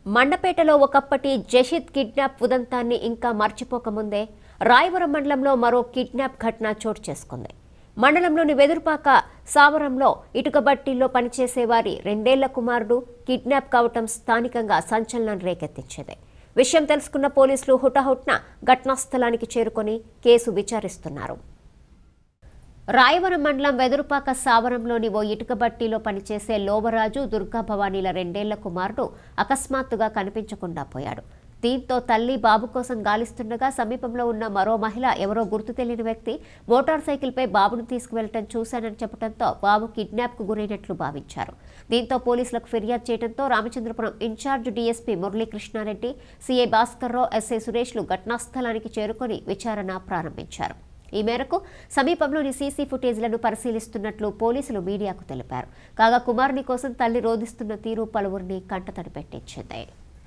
మండపేటలో ఒకప్పటి జషిద్ కిడ్నాప్ ఉదంతాన్ని ఇంకా మర్చిపోకముందే రాయవరం మండలంలో మరో కిడ్నాప్ ఘటన చోటు చేసుకుంది మండలంలోని వెదురుపాక సావరంలో ఇటుక బట్టీల్లో పనిచేసే వారి రెండేళ్ల కుమారుడు కిడ్నాప్ కావటం స్థానికంగా సంచలనం రేకెత్తించింది విషయం తెలుసుకున్న పోలీసులు హుటాహుట్న ఘటనా స్థలానికి చేరుకొని కేసు విచారిస్తున్నారు రాయవరం మండలం వెదురుపాక సావరంలోని ఓ ఇటుక బట్టీలో పనిచేసే లోవరాజు దుర్గా భవానీల రెండేళ్ల కుమారుడు అకస్మాత్తుగా కనిపించకుండా పోయాడు దీంతో తల్లి బాబు కోసం గాలిస్తుండగా సమీపంలో ఉన్న మరో మహిళ ఎవరో గుర్తు తెలియని వ్యక్తి మోటార్ సైకిల్పై బాబును తీసుకువెళ్లటం చూశానని చెప్పడంతో బాబు కిడ్నాప్కు గురైనట్లు భావించారు దీంతో పోలీసులకు ఫిర్యాదు చేయడంతో Ramachandrapuram incharge DSP Muralikrishna Reddy CI Bhaskar Rao SI సురేష్లు ఘటనా స్థలానికి చేరుకొని విచారణ ప్రారంభించారు ఈ మేరకు సమీపంలోని సీసీ ఫుటేజ్లను పరిశీలిస్తున్నట్లు పోలీసులు మీడియాకు తెలిపారు కాగా కుమారుని కోసం తల్లి రోధిస్తున్న తీరు పలువురిని కంటతడి పెట్టించింది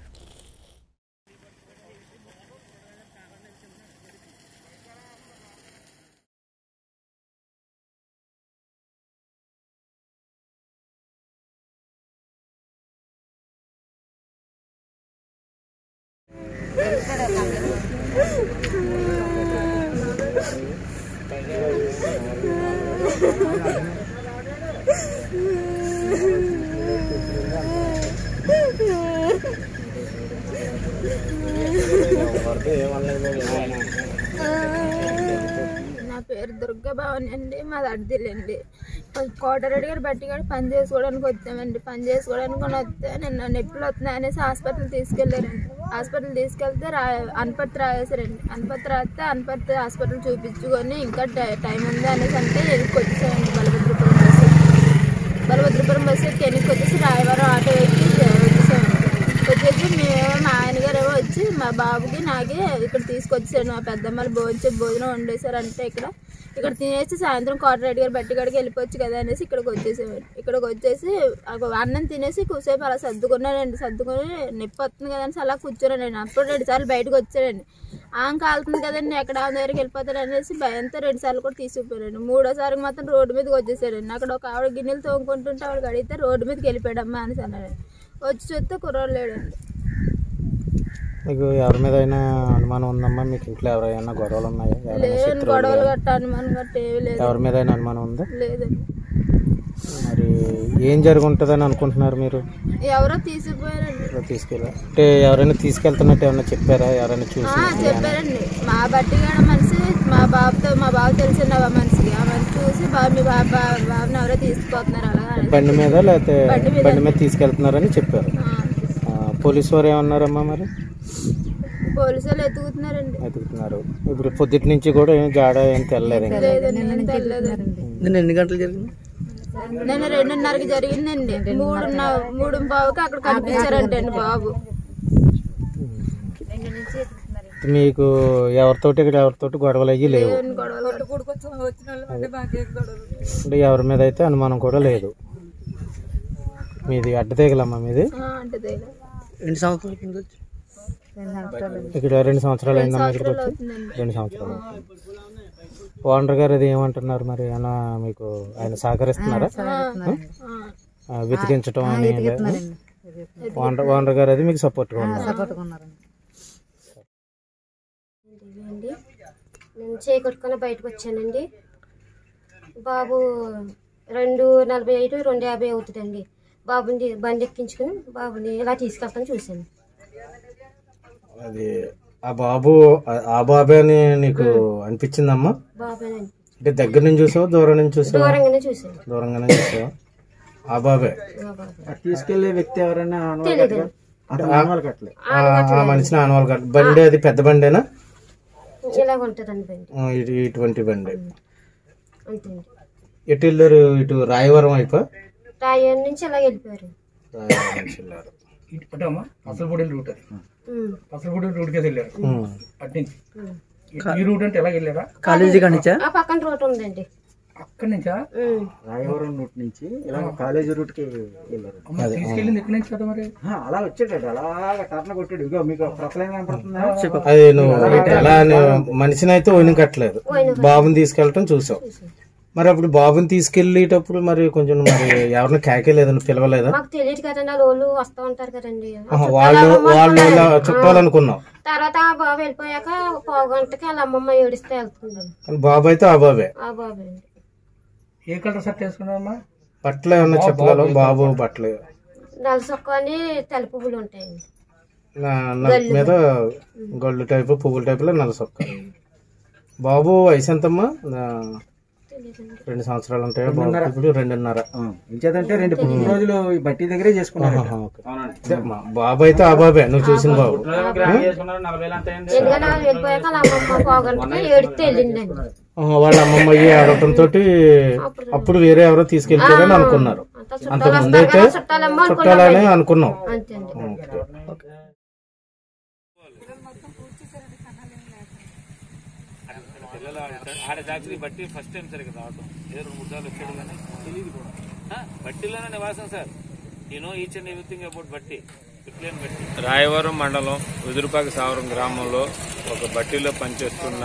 నా పేరు దుర్గా భవన్ అండి మాది అడ్దిలండి కోటరెడ్డి గారు బట్టి గారు పని చేసుకోవడానికి వచ్చామండి పని చేసుకోవడానికి కూడా వస్తే నిన్న నొప్పులు వస్తున్నాయి అనేసి హాస్పిటల్ తీసుకెళ్ళారండి హాస్పిటల్ తీసుకెళ్తే రా అనుపత్తి రాసేసారండి అనుపత్తి రాస్తే అనుపత్తి హాస్పిటల్ చూపించుకొని ఇంకా టై- టైం ఉంది అనేసి అంటే వెనక్కి వచ్చేసామండి బలభద్రపురం బస్సు బలభద్రపురం బస్సు ఎక్కి వెనక్కి వచ్చేసి రాయవరం ఆటో ఎక్కి వచ్చేసామండి వచ్చేసి మేము మా ఆయన గారు ఏమో వచ్చి మా బాబుకి నాకే ఇక్కడ తీసుకొచ్చాడు మా పెద్దమ్మలు భోజనం భోజనం వండేశారంటే ఇక్కడ ఇక్కడ తినేసి సాయంత్రం కోటరెడ్డి గారు బట్టి గడికి వెళ్ళిపోవచ్చు కదా అనేసి ఇక్కడికి వచ్చేసామండి ఇక్కడికి వచ్చేసి ఒక అన్నం తినేసి కూసేపు అలా సర్దుకున్నానండి సర్దుకొని నొప్పి వస్తుంది కదా అనేసి అలా కూర్చోనండి అప్పుడు రెండు సార్లు బయటకు వచ్చాడండి ఆమె కాలుతుంది కదండి ఎక్కడ ఆమె దగ్గరికి వెళ్ళిపోతాడు అనేసి భయంతో రెండు సార్లు కూడా తీసుకుపోయారండి మూడోసారికి మాత్రం రోడ్డు మీదకి వచ్చేసాడండి అక్కడ ఒక ఆవిడ గిన్నెలు తోముకుంటుంటే ఆవిడకి అడిగితే రోడ్డు మీదకి వెళ్ళిపోయాడమ్మా అనేసి అన్నాడండి వచ్చి చూస్తే కుర్రోడు లేడండి మీకు ఎవరి మీద అయినా అనుమానం ఉందమ్మా మీకు ఇంట్లో ఎవరైనా గొడవలు ఉన్నాయా ఎవరైనా లేని శత్రువులు గొడవలు గాని? గట్ట అనుమానం గట్ట ఏమీ లేదు ఎవరి మీద అయినా అనుమానం ఉందా లేదండి మరి ఏం జరిగి ఉంటుందని అనుకుంటున్నారు మీరు ఎవరో తీసుకుపోయారండి ఎవరో తీసుకెళ్ళా అంటే ఎవరైనా తీసుకెళ్తున్నట్టు ఏమైనా చెప్పారా ఎవరైనా ఆ, చూసి చెప్పారండి మా బట్టి గడ మనిషి మా బాబుతో మా బాబు తెలిసిన మనిషికి ఆ మనిషి చూసి బాబు మీ బాబు బాబుని ఎవరో తీసుకుపోతున్నారు అలా అనేసి. బండి మీద లేకపోతే బండి మీద. బండి మీద తీసుకెళ్తున్నారని చెప్పారు ఆ, ఆ, పోలీసు వారు ఏమన్నారమ్మా మరి పోలీసు వాళ్ళు ఎత్తుకుతున్నారండి వెతుకుతున్నారు ఇప్పుడు పొద్దుటి నుంచి కూడా ఏం జాడ ఏం తెల్లలేదు ఇంకా. లేదండి ఏం తెలియదండి నిన్న ఎన్ని గంటలు జరిగింది నేను రెండున్నరకి జరిగిందండి మూడు మూడు బాబుకి అక్కడ కనిపించారంటే అండి బాబు మీకు ఎవరితోటి ఇక్కడ ఎవరితోటి గొడవలు అయ్యి లేవు ఏం గొడవలు అంటే ఎవరి మీద అయితే అనుమానం కూడా లేదు మీది అడ్డతీగలమ్మా మీది ఆ, అంటే తెలియదు. ఎన్ని సంవత్సరాల కింద వచ్చి ఇక్కడ రెండు సంవత్సరాలు అయిందమ్మా ఇక్కడికి వచ్చి అవుతుందండి రెండు సంవత్సరాలు ఓనర్ గారు అది ఏమంటున్నారు మరి ఏమన్నా మీకు ఆయన సహకరిస్తున్నారా ఆ, ఆ, వెతికించటం అని ఓనర్ ఓనర్ గారు అది మీకు సపోర్ట్గా ఉన్నారు అండి నేను చేకొట్టుకొని బయటకు వచ్చానండి బాబు రెండు నలభై ఐదు రెండు యాభై అవుతుందండి బాబుని బండి ఎక్కించుకుని బాబుని ఇలా తీసుకెళ్తాను చూశాను అది ఆ బాబు ఆ- ఆ బాబే అని నీకు అనిపించిందమ్మా బాబేనండి అంటే దగ్గర నుంచి చూసావా దూరం నుంచి చూసావా దూరంగానే చూశాను దూరంగానే చూసావా ఆ బాబే ఆ బాబు తీసుకెళ్లే వ్యక్తి ఎవరైనా తెలీదు ఆ ఆ మనిషిని ఆనవాళ్ళు కట్ట బండి అది పెద్ద బండేనా ఇలా ఉంటుందండి బండి ఆ, ఇటు ఇటువంటి బండి అంతేండి ఎటు వెళ్ళారు ఇటు రాయవరం అయిపో రాయన్ నుంచి ఇలా వెళ్ళిపోయారు రాయవరం నుంచి వెళ్ళారు అంటే అమ్మా అసలుపూడి రూట్ అది ఉమ్, అసలుపూడి రూట్కి వెళ్ళారు ఉమ్. అటు నుంచి ఉమ్. ఈ రూట్ అంటే ఎలా వెళ్ళారా కాలేజీ కానిచ్చా ఆ పక్కన రోడ్ ఉందండి అక్కడి నుంచా ఉమ్. రాయవరం రూట్ నుంచి ఇలా కాలేజీ రూట్ కి వెళ్ళారు అమ్మ తీసుకెళ్ళింది ఎక్కడి నుంచి కదా మరి అలా వచ్చాడు అలా టర్న్ కొట్టాడు ఇగో మీకు ప్రొఫైల్ కనపడుతుందా అది నువ్వు ఎలా నువ్వు మనిషిని అయితే ఓయిన కట్టలేదు బాబుని తీసుకెళ్ళటం చూసావు మరి అప్పుడు బాబుని తీసుకెళ్ళేటప్పుడు మరి కొంచెం మరి ఎవరిని కేకేలేదని పిలవలేదా మాకు తెలియదు కదండి వాళ్ళ వాళ్ళు వస్తూ ఉంటారు కదండి ఆహా, వాళ్ళు వాళ్ళు ఇలా చుట్టాలనుకున్నాం తర్వాత ఆ బాబు వెళ్ళిపోయాక ఒక పావు గంటకి వాళ్ళ అమ్మమ్మ ఏడిస్తే వెళ్తుందండి కానీ బాబు అయితే ఆ బాబే ఆ బాబు అండి ఏ కలర్ షర్ట్ వేసుకున్నావమ్మా బట్టలు ఏమన్నా చెప్పగలవు బాబు బట్టలు నల్ల సొక్క అని తెల్ల పువ్వులు ఉంటాయండి నా- నా మీద గొల్లు టైపు పువ్వుల టైపులో నల్ల సొక్క బాబు వయసు ఎంతమ్మా నా- తెలియదండి రెండు సంవత్సరాలు ఉంటాయా బాబు ఇప్పుడు రెండున్నర ఇంచేదంటే రెండు రోజులు ఈ బట్టి దగ్గరే చేసుకున్నారు ఆహా, ఓకే. అదే, మా బాబు అయితే ఆ బాబే నువ్వు చూసిన బాబు ఎందుకంటే వాళ్ళు వెళ్ళిపోయాక వాళ్ళ అమ్మమ్మ పావు గంటకి ఏడిస్తే వెళ్ళిందండి ఆహా, వాళ్ళ అమ్మమ్మ అయ్యి ఆడటం తోటి అప్పుడు వేరే ఎవరో తీసుకెళ్ళిపోయారని అనుకున్నారు అంతా అంత చుట్టాలు ముందు వస్తారు అయితే కదా చుట్టాలమ్మ చుట్టాలని అనుకున్నాం అంతే అండి ఓకే. ఆడదాచి బట్టి ఫస్ట్ టైం సరిగ్గా రావటం ఏదో రెండు మూడు సార్లు వచ్చాడు కానీ తెలియదు కూడా ఆ, బట్టిలోనే నివాసం sir you know each and everything about Batti విప్లేన్ బట్టి రాయవరం మండలం వెదురుపాక సావరం గ్రామంలో ఒక బట్టీలో పనిచేస్తున్న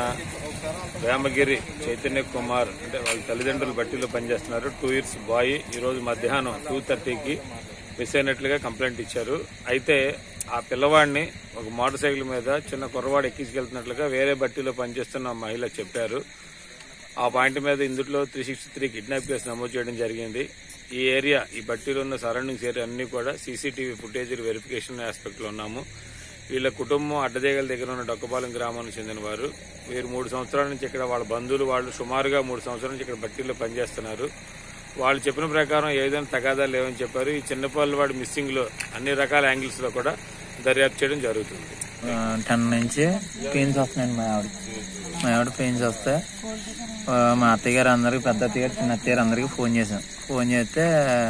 వేమగిరి చైతన్య కుమార్ అంటే వాళ్ళ తల్లిదండ్రులు బట్టీలో పనిచేస్తున్నారు టూ ఇయర్స్ బాయ్ ఈరోజు మధ్యాహ్నం టూ థర్టీకి మిస్ అయినట్లుగా కంప్లైంట్ ఇచ్చారు అయితే ఆ పిల్లవాడిని ఒక మోటార్ సైకిల్ మీద చిన్న కుర్రవాడు ఎక్కించుకెళ్తున్నట్లుగా వేరే బట్టీలో పనిచేస్తున్న మహిళ చెప్పారు ఆ పాయింట్ మీద ఇందులో three sixty three kidnap case నమోదు చేయడం జరిగింది ఈ ఏరియా ఈ బట్టీలో ఉన్న సరౌండింగ్స్ ఏరియా అన్ని కూడా సీసీటీవీ ఫుటేజ్ వెరిఫికేషన్ ఆస్పెక్ట్ లో ఉన్నాము వీళ్ళ కుటుంబం అడ్డదేగల దగ్గర ఉన్న డొక్కపాలెం గ్రామానికి చెందిన వారు వీరు మూడు సంవత్సరాల నుంచి ఇక్కడ వాళ్ళ బంధువులు వాళ్ళు సుమారుగా మూడు సంవత్సరాల నుంచి ఇక్కడ బట్టీలో పనిచేస్తున్నారు వాళ్ళు చెప్పిన ప్రకారం ఏదైనా తగాదాలు లేవని చెప్పారు ఈ చిన్నపాళ్ళు వాడి మిస్సింగ్ లో అన్ని రకాల యాంగిల్స్ లో కూడా దర్యాప్తు చేయడం జరుగుతుంది టెన్ నుంచి పెయిన్స్ వస్తున్నాయండి మా ఆవిడ మా ఆవిడ పెయిన్స్ వస్తే ఆ, మా అత్తయ్య గారు అందరికి పెద్ద అత్తయ్య గారు చిన్న అత్తయ్య గారు అందరికి ఫోన్ చేశాం ఫోన్ చేస్తే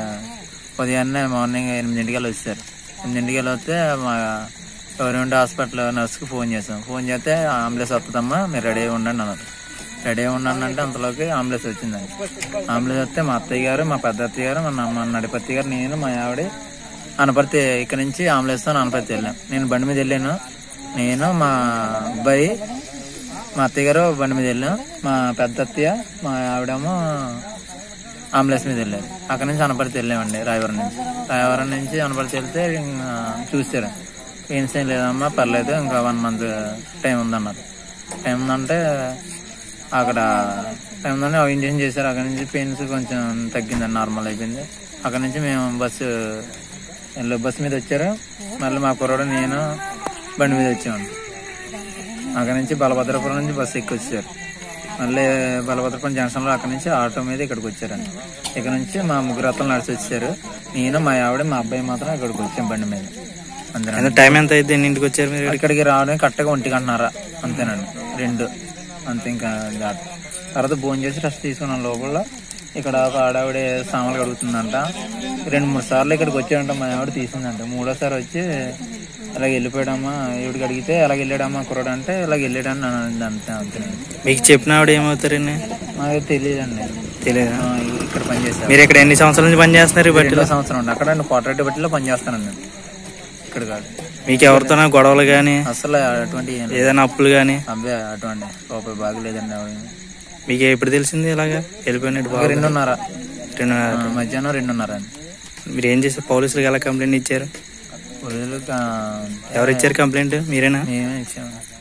ఉదయాన్నే మార్నింగ్ ఎనిమిదింటికి వచ్చారు ఎనిమిదింటికి వస్తే మా గవర్నమెంట్ హాస్పిటల్ నర్స్కి ఫోన్ చేసాం ఫోన్ చేస్తే అంబులెన్స్ వస్తుందమ్మా మీరు రెడీ అయి ఉండండి అన్నారు రెడీ అయి ఉండండి అంటే అంతలోకి అంబులెన్స్ వచ్చిందండి అంబులెన్స్ వస్తే మా అత్తయ్య గారు మా పెద్ద అత్తయ్య గారు మా మా నడిపత్తి గారు నేను మా ఆవిడ అనపర్తి ఇక్కడ నుంచి అంబులెన్స్ తో అనపర్తి వెళ్ళాం నేను బండి మీద వెళ్ళాను నేను మా అబ్బాయి మా అత్తయ్య గారు బండి మీద వెళ్ళాం మా పెద్ద అత్తయ్య మా ఆవిడేమో అంబులెన్స్ మీద వెళ్ళారు అక్కడ నుంచి అనపర్తి వెళ్ళామండి రాయవరం నుంచి రాయవరం నుంచి అనపర్తి వెళ్తే ఇంకా చూసారు ఏం ఏం లేదమ్మా పర్లేదు ఇంకా వన్ మంత్ టైం ఉందన్నారు టైం ఉందంటే అక్కడ టైం ఉందంటే ఇంజక్షన్ చేశారు అక్కడ నుంచి పెయిన్స్ కొంచెం తగ్గిందండి నార్మల్ అయిపోయింది అక్కడ నుంచి మేము బస్సు వీళ్ళు బస్సు మీద వచ్చారు మళ్ళీ మా కుర్రాడు నేను బండి మీద వచ్చామండి అక్కడ నుంచి బలభద్రపురం నుంచి బస్సు ఎక్కి వచ్చారు మళ్ళీ బలభద్రపురం జంక్షన్ లో అక్కడ నుంచి ఆటో మీద ఇక్కడికి వచ్చారండి ఇక్కడ నుంచి మా ముగ్గురు అత్తలు నడిచి వచ్చారు నేను మా ఆవిడ మా అబ్బాయి మాత్రం ఇక్కడికి వచ్చాం బండి మీద అంతేనండి టైం ఎంత అయితే ఇంటికి వచ్చారు మీరు ఇక్కడికి రావడానికి కరెక్ట్గా ఒంటి గంటన్నర అంతేనండి రెండు అంతే ఇంకా దాటి తర్వాత భోజనం చేసి రెస్ట్ తీసుకున్నాం లోపల ఇక్కడ ఒక ఆడావిడ సామాన్లు కడుగుతుందంట రెండు మూడు సార్లు ఇక్కడికి వచ్చాడంట మా ఆవిడ తీసిందంట మూడోసారి వచ్చి ఇలాగ వెళ్ళిపోయాడమ్మా ఈవిడికి అడిగితే ఎలాగ వెళ్ళాడమ్మా కుర్రాడు అంటే ఇలాగ వెళ్ళాడని నన్ను అనింది అంతే అంతేనండి మీకు చెప్పిన ఆవిడ ఏమవుతారండి మాకు తెలియదండి తెలియదు ఆ, ఇక్కడ పనిచేస్తాను మీరు ఇక్కడ ఎన్ని సంవత్సరాల నుంచి పని చేస్తున్నారు ఈ రెండో బట్టిలో సంవత్సరం అండి అక్కడ కోటరెడ్డి బట్టిలో పనిచేస్తానండి ఇక్కడ కాదు మీకు ఎవరితోనా గొడవలు గానీ అసలు అటువంటి ఏం లేదు. ఏదైనా అప్పులు గానీ అబ్బే అటువంటి రూపాయి బాగలేదండి ఆవిడ మీకు ఎప్పుడు తెలిసింది ఇలాగా వెళ్ళిపోయినట్టు బాగా రెండున్నర రెండున్నర ఆ, మధ్యాహ్నం రెండున్నర అండి మీరు ఏం చేశారు పోలీసులకు ఎలా కంప్లైంట్ ఇచ్చారు ఉదయం ఎవరు ఇచ్చారు కంప్లైంట్ మీరేనా మేమే ఇచ్చాము